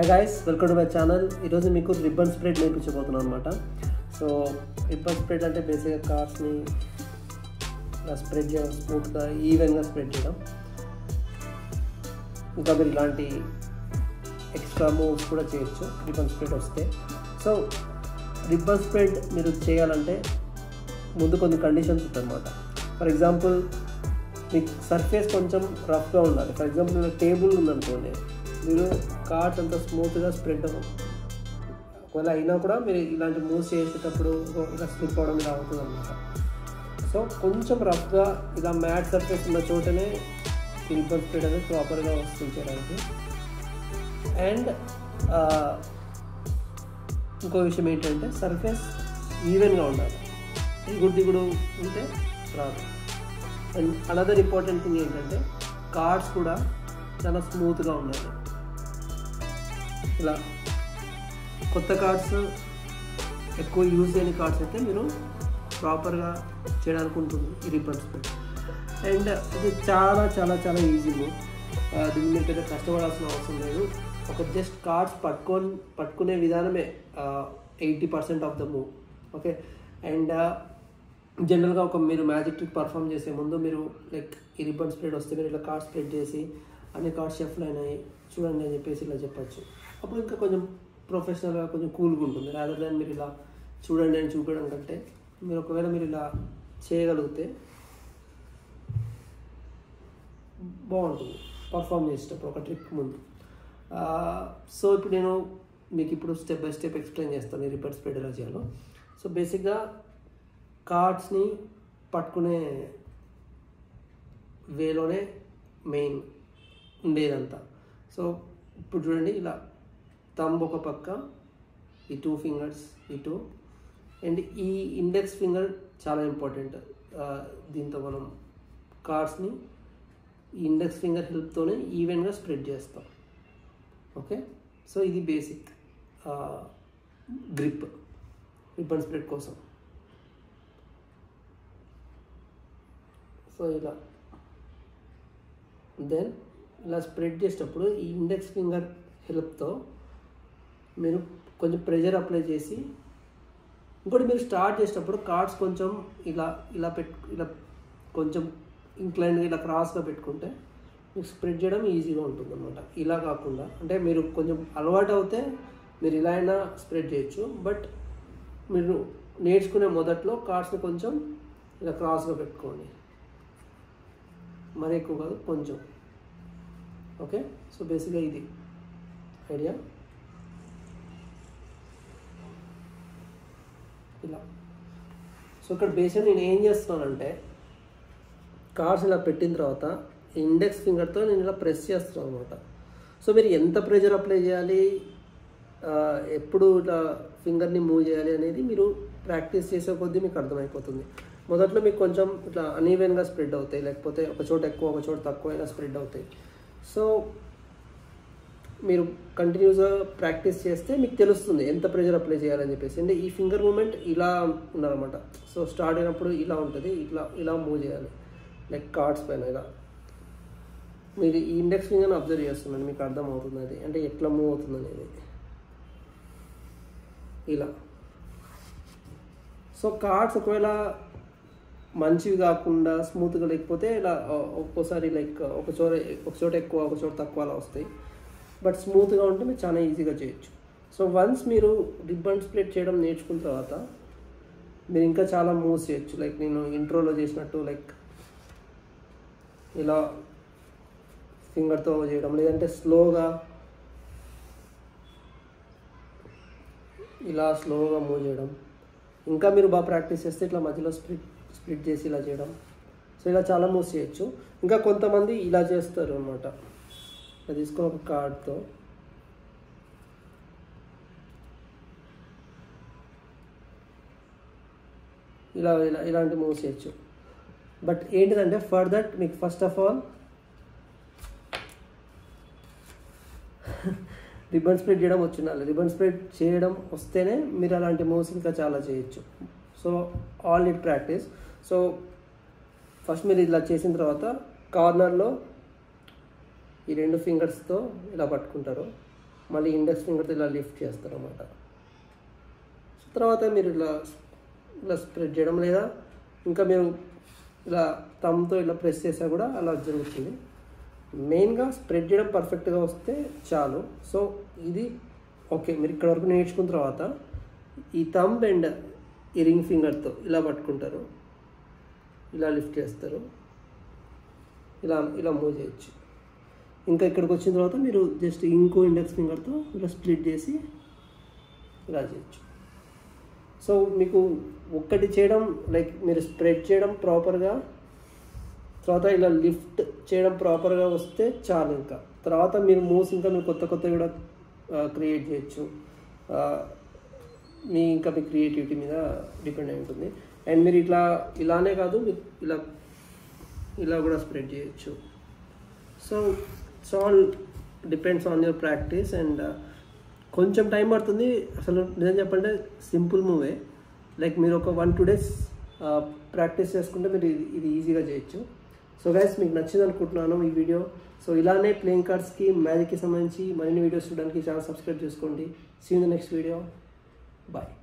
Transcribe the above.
hi guys welcome to my channel ఈరోజు మీకు ribbon spread నేర్పించబోతున్నాను అనమాట సో రిబ్బన్ స్ప్రెడ్ అంటే బేసిక్గా కార్స్ని ఇలా స్ప్రెడ్ చేయడం స్మూత్గా ఈవెన్గా స్ప్రెడ్ చేయడం ఇంకా మీరు ఇలాంటి ఎక్స్ట్రా మూవ్స్ కూడా చేయొచ్చు రిబ్బన్ స్ప్రెడ్ వస్తే సో రిబ్బన్ స్ప్రెడ్ మీరు చేయాలంటే ముందు కొన్ని కండిషన్స్ ఉంటాయన్నమాట ఫర్ ఎగ్జాంపుల్ మీకు సర్ఫేస్ కొంచెం రఫ్గా ఉండాలి ఫర్ ఎగ్జాంపుల్ టేబుల్ ఉందనుకోండి మీరు కార్డ్స్ అంతా స్మూత్గా స్ప్రెడ్ ఒకవేళ అయినా కూడా మీరు ఇలాంటి మూవ్స్ చేసేటప్పుడు ఇలా స్లిప్ అవడం ఇలా అవుతుంది అనమాట సో కొంచెం రఫ్గా ఇలా మ్యాట్ సర్ఫేస్ ఉన్న చోటనే రిబ్బన్ స్ప్రెడ్ అనేది ప్రాపర్గా వస్తుంది చేయడానికి అండ్ ఇంకో విషయం ఏంటంటే సర్ఫేస్ ఈవెన్గా ఉండాలి ఎగుడు దిగుడు ఉంటే రాదు అండ్ అనదర్ ఇంపార్టెంట్ థింగ్ ఏంటంటే కార్డ్స్ కూడా చాలా స్మూత్గా ఉండాలి ఇలా కొత్త కార్డ్స్ ఎక్కువ యూజ్ చేయని కార్డ్స్ అయితే మీరు ప్రాపర్గా చేయడానికి ఉంటుంది ఈ రిబ్బన్ స్ప్రెడ్ అండ్ ఇది చాలా చాలా చాలా ఈజీ మూవ్ దీన్ని మీరు పెద్ద కష్టపడాల్సిన అవసరం లేదు ఒక జస్ట్ కార్డ్స్ పట్టుకొని పట్టుకునే విధానమే eighty percent of the move okay and జనరల్గా ఒక మీరు మ్యాజిక్ ట్రిక్ పర్ఫామ్ చేసే ముందు మీరు లైక్ ఈ రిబ్బన్ స్ప్రెడ్ వస్తే మీరు ఇలా కార్డ్ స్ప్రెడ్ చేసి అన్ని కార్డ్స్ షఫల్ అయినాయి చూడండి అని చెప్పేసి ఇలా చెప్పచ్చు అప్పుడు ఇంకా కొంచెం ప్రొఫెషనల్గా కొంచెం కూల్గా ఉంటుంది రాదర్ దాన్ మీరు ఇలా చూడండి అని చూపించడం కంటే మీరు ఒకవేళ మీరు ఇలా చేయగలిగితే బాగుంటుంది పర్ఫామ్ చేసేటప్పుడు ఒక ట్రిక్ ముందు సో ఇప్పుడు నేను మీకు ఇప్పుడు స్టెప్ బై స్టెప్ ఎక్స్ప్లెయిన్ చేస్తాను ఈ రిపేర్ స్ప్రెడ్ ఎలా చేయాలో సో బేసిక్గా కార్డ్స్ని పట్టుకునే వేలోనే మెయిన్ ఉండేదంతా సో ఇప్పుడు చూడండి ఇలా తంబ్ ఒక పక్క ఈ టూ ఫింగర్స్ ఈ టూ అండ్ ఈ ఇండెక్స్ ఫింగర్ చాలా ఇంపార్టెంట్ దీంతో మనం కార్డ్స్ని ఈ ఇండెక్స్ ఫింగర్ హెల్ప్తోనే ఈవెన్గా స్ప్రెడ్ చేస్తాం ఓకే సో ఇది బేసిక్ గ్రిప్ రిబ్బన్ స్ప్రెడ్ కోసం సో ఇలా దెన్ ఇలా స్ప్రెడ్ చేసేటప్పుడు ఈ ఇండెక్స్ ఫింగర్ హెల్ప్తో మీరు కొంచెం ప్రెషర్ అప్లై చేసి ఇంకోటి మీరు స్టార్ట్ చేసేటప్పుడు కార్డ్స్ కొంచెం ఇలా ఇలా పెట్టు ఇలా కొంచెం ఇంక్లైన్గా ఇలా క్రాస్గా పెట్టుకుంటే మీకు స్ప్రెడ్ చేయడం ఈజీగా ఉంటుంది అనమాట ఇలా కాకుండా అంటే మీరు కొంచెం అలవాటు అవుతే మీరు ఇలా అయినా స్ప్రెడ్ చేయొచ్చు బట్ మీరు నేర్చుకునే మొదట్లో కార్డ్స్ని కొంచెం ఇలా క్రాస్గా పెట్టుకోండి మరి ఎక్కువ కాదు కొంచెం ఓకే సో బేసిక్గా ఇది ఐడియా ఇలా సో ఇక్కడ బేసిక్ నేను ఏం చేస్తున్నానంటే కార్డ్స్ ఇలా పెట్టిన తర్వాత ఇండెక్స్ ఫింగర్తో నేను ఇలా ప్రెస్ చేస్తున్నాను అనమాట సో మీరు ఎంత ప్రెషర్ అప్లై చేయాలి ఎప్పుడు ఇట్లా ఫింగర్ని మూవ్ చేయాలి అనేది మీరు ప్రాక్టీస్ చేసే కొద్దీ మీకు అర్థమైపోతుంది మొదట్లో మీకు కొంచెం ఇట్లా అనీవెన్గా స్ప్రెడ్ అవుతాయి లేకపోతే ఒక చోట ఎక్కువ ఒక చోట తక్కువ అయినా స్ప్రెడ్ అవుతాయి సో మీరు కంటిన్యూస్గా ప్రాక్టీస్ చేస్తే మీకు తెలుస్తుంది ఎంత ప్రెషర్ అప్లై చేయాలని చెప్పేసి అంటే ఈ ఫింగర్ మూమెంట్ ఇలా ఉండాలన్నమాట సో స్టార్ట్ అయినప్పుడు ఇలా ఉంటుంది ఇట్లా ఇలా మూవ్ చేయాలి లైక్ కార్డ్స్ పైన ఇలా మీరు ఈ ఇండెక్స్ ఫింగర్ని అబ్జర్వ్ చేస్తున్నాను మీకు అర్థమవుతుంది అది అంటే ఎట్లా మూవ్ అవుతుంది అనేది ఇలా సో కార్డ్స్ ఒకవేళ మంచివి కాకుండా స్మూత్గా లేకపోతే ఇలా ఒక్కోసారి లైక్ ఒక చోట ఒక చోట ఎక్కువ ఒక చోట తక్కువ అలా వస్తాయి బట్ స్మూత్గా ఉంటే మీరు చాలా ఈజీగా చేయొచ్చు సో వన్స్ మీరు రిబ్బన్ స్ప్లిట్ చేయడం నేర్చుకున్న తర్వాత మీరు ఇంకా చాలా మూవ్స్ చేయొచ్చు లైక్ నేను ఇంట్రోలో చేసినట్టు లైక్ ఇలా ఫింగర్తో చేయడం లేదంటే స్లోగా ఇలా స్లోగా మూవ్ చేయడం ఇంకా మీరు బాగా ప్రాక్టీస్ చేస్తే ఇట్లా మధ్యలో స్ప్లిట్ స్ప్లిట్ చేసి ఇలా చేయడం సో ఇలా చాలా మూవ్స్ చేయొచ్చు ఇంకా కొంతమంది ఇలా చేస్తారు అనమాట ఇలా తీసుకొని ఒక కార్డ్తో ఇలా ఇలా ఇలాంటి మూవ్స్ చేయొచ్చు బట్ ఏంటిదంటే ఫర్ దట్ మీకు first of all ribbon spread చేయడం వచ్చిండాలి రిబ్బన్ స్ప్రెడ్ చేయడం వస్తేనే మీరు అలాంటి మూవ్స్ ఇంకా చాలా చేయొచ్చు so all neat practice so first మీరు ఇలా చేసిన తర్వాత కార్నర్లో ఈ రెండు ఫింగర్స్తో ఇలా పట్టుకుంటారు మళ్ళీ ఇండెక్స్ ఫింగర్తో ఇలా లిఫ్ట్ చేస్తారు అనమాట తర్వాత మీరు ఇలా ఇలా స్ప్రెడ్ చేయడం లేదా ఇంకా మీరు ఇలా తమ్తో ఇలా ప్రెస్ చేసా కూడా అలా జరుగుతుంది మెయిన్గా స్ప్రెడ్ చేయడం పర్ఫెక్ట్గా వస్తే చాలు సో ఇది ఓకే మీరు ఇక్కడ వరకు నేర్చుకున్న తర్వాత ఈ థంబ్ అండ్ ఈ రింగ్ ఫింగర్తో ఇలా పట్టుకుంటారు ఇలా లిఫ్ట్ చేస్తారు ఇలా ఇలా మూవ్ చేయొచ్చు ఇంకా ఇక్కడికి వచ్చిన తర్వాత మీరు జస్ట్ ఇంకో ఇండెక్స్ ఫింగర్తో ఇలా స్ప్లిట్ చేసి ఇలా చేయొచ్చు సో మీకు ఒక్కటి చేయడం లైక్ మీరు స్ప్రెడ్ చేయడం ప్రాపర్గా తర్వాత ఇలా లిఫ్ట్ చేయడం ప్రాపర్గా వస్తే చాలు ఇంకా తర్వాత మీరు మూవ్స్ ఇంకా మీరు కొత్త కొత్త కూడా క్రియేట్ చేయొచ్చు ఆ, మీ ఇంకా మీ క్రియేటివిటీ మీద డిపెండ్ అయి ఉంటుంది అండ్ మీరు ఇట్లా ఇలానే కాదు మీరు ఇలా ఇలా కూడా స్ప్రెడ్ చేయొచ్చు so it's all depends on your practice and కొంచెం టైం పడుతుంది అసలు నిజం చెప్పంటే సింపుల్ మూవే లైక్ మీరు ఒక వన్ టూ డేస్ ప్రాక్టీస్ చేసుకుంటే మీరు ఇది ఇది ఈజీగా చేయొచ్చు సో గైస్ మీకు నచ్చింది అనుకుంటున్నాను ఈ వీడియో సో ఇలానే ప్లేయింగ్ కార్డ్స్కి మ్యాజిక్కి సంబంధించి మరిన్ని వీడియోస్ చూడడానికి ఛానల్ సబ్స్క్రైబ్ చేసుకోండి see in the next video bye